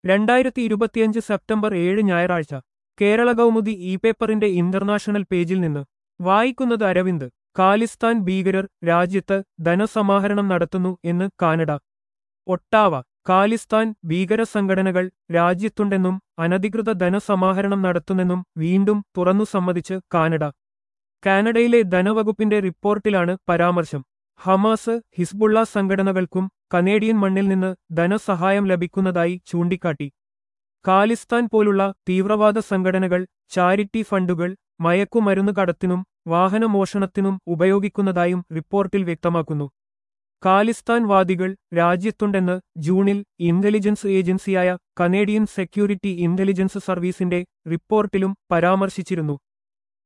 രണ്ടായിരത്തി ഇരുപത്തിയഞ്ച് സെപ്റ്റംബർ ഏഴ് ഞായറാഴ്ച കേരള കൗമുദി ഇ പേപ്പറിന്റെ ഇന്റർനാഷണൽ പേജിൽ നിന്ന് വായിക്കുന്നത് അരവിന്ദ് ഖാലിസ്ഥാൻ ഭീകരർ രാജ്യത്ത് ധനസമാഹരണം നടത്തുന്നു എന്ന് കാനഡ ഒട്ടാവ ഖാലിസ്ഥാൻ ഭീകര സംഘടനകൾ രാജ്യത്തുണ്ടെന്നും അനധികൃത ധനസമാഹരണം നടത്തുന്നെന്നും വീണ്ടും തുറന്നു സമ്മതിച്ച് കാനഡ കാനഡയിലെ ധനവകുപ്പിന്റെ റിപ്പോർട്ടിലാണ് പരാമർശം ഹമാസ് ഹിസ്ബുള്ള സംഘടനകൾക്കും കനേഡിയൻ മണ്ണിൽ നിന്ന് ധനസഹായം ലഭിക്കുന്നതായി ചൂണ്ടിക്കാട്ടി ഖാലിസ്ഥാൻ പോലുള്ള തീവ്രവാദ സംഘടനകൾ ചാരിറ്റി ഫണ്ടുകൾ മയക്കുമരുന്ന് കടത്തിനും വാഹനമോഷണത്തിനും ഉപയോഗിക്കുന്നതായും റിപ്പോർട്ടിൽ വ്യക്തമാക്കുന്നു ഖാലിസ്ഥാൻ വാദികൾ രാജ്യത്തുണ്ടെന്ന് ജൂണിൽ ഇന്റലിജൻസ് ഏജൻസിയായ കനേഡിയൻ സെക്യൂരിറ്റി ഇന്റലിജൻസ് സർവീസിന്റെ റിപ്പോർട്ടിലും പരാമർശിച്ചിരുന്നു